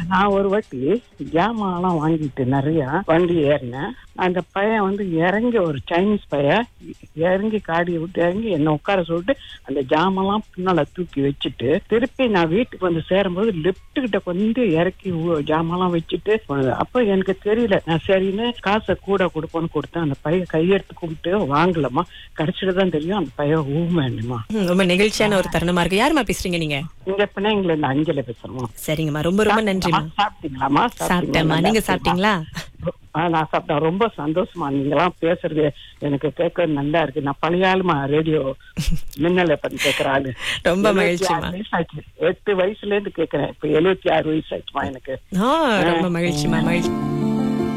நான் ஒரு வாட்டி ஜாமான்லாம் வாங்கிட்டு நிறைய வண்டி ஏறினேன் அந்த பையன் வந்து இறங்கி ஒரு சைனீஸ் பையன் இறங்கி காடியை விட்டு இறங்கி என்ன உட்கார சொல்லிட்டு அந்த ஜாமான்லாம் பின்னால தூக்கி வச்சுட்டு திருப்பி நான் வீட்டுக்கு வந்து சேரும்போது லெப்ட் கிட்ட வந்து இறக்கி ஊ- ஜாமான்லாம் வச்சுட்டு போனது. அப்ப எனக்கு தெரியல நான் சரின்னு காசை கூட கொடுப்போன்னு கொடுத்தேன் அந்த பையன் கையெடுத்து கும்பிட்டு வாங்கலமா கடைசியில தான் தெரியும் அந்த பையன் ஊமேனுமா ம், ரொம்ப நெகிழ்ச்சியான ஒரு தருணமா இருக்கு யாருமா பேசுறீங்க நீங்க இங்க பிள்ளைங்களை இந்த அஞ்சல பேசுறோமா சரிங்கம்மா ரொம்ப ரொம்ப நன்றிமா சாப்பிட்டீங்களாமா சாப்பிட்டேம்மா நீங்க சாப்பிட்டீங்களா ஆ, நான் சாப்பிட்டேன் ரொம்ப சந்தோஷமா நீங்களாம் பேசுறது எனக்கு கேட்க நல்லா இருக்கு நான் பழைய ஆளுமா ரேடியோ மின்னலை பத்தி கேட்கிற ஆளு ரொம்ப 76 மகிழ்ச்சிமா. வயசாச்சு எட்டு வயசுல இருந்து கேக்குறேன் இப்ப எழுபத்தி ஆறு வயசு ஆச்சுமா எனக்கு ஆ ரொம்ப மகிழ்ச்சிமா மகிழ்ச்சி